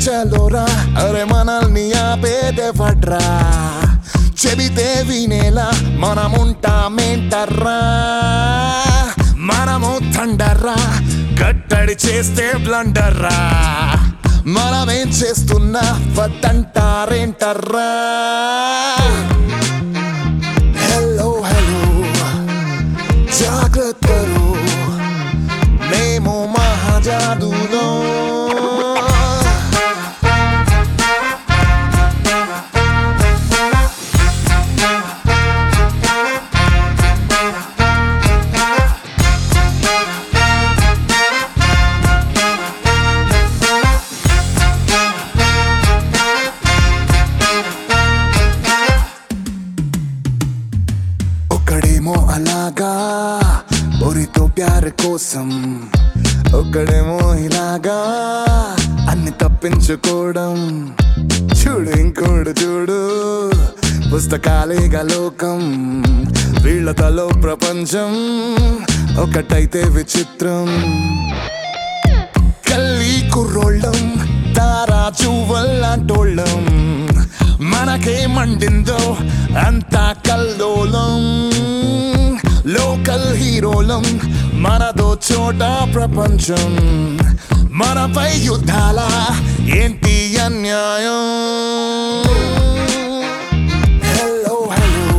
చలోరా అరే మనల్ని ఆపేదెవడ్రా చెబితే వినేలా మనముంటామేంటర్రా మనము తండర్రా కట్టడి చేస్తే బ్లండర్రా మనమేం చేస్తున్నా వద్దంటారేంటర్రా హలో హలో జాగ్రత్తలు మేము మహాజాదులో ఒకడేమో అలాగా ఒరితో ప్యార్ కోసం ఒకడేమో ఇలాగా అన్ని తప్పించుకోవడం చూడు ఇంకోడు చూడు పుస్తకాలేగా లోకం వీళ్ళ తలో ప్రపంచం ఒకటైతే విచిత్రం కల్లి కుర్రోళ్ళం తారా చువ్వల్లాంటోళ్ళం మనకే మండిందో అంతా కల్లోలం లోకల్ హీరోలం మనదో చోట ప్రపంచం మనపై యుద్ధాల ఏంటి అన్యాయం హలో హలో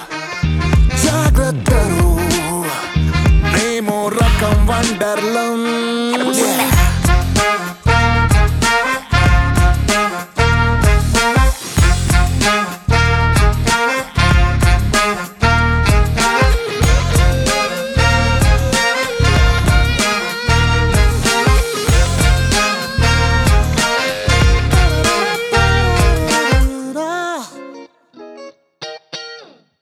జాగ్రత్తలు మేము రకం వండర్లం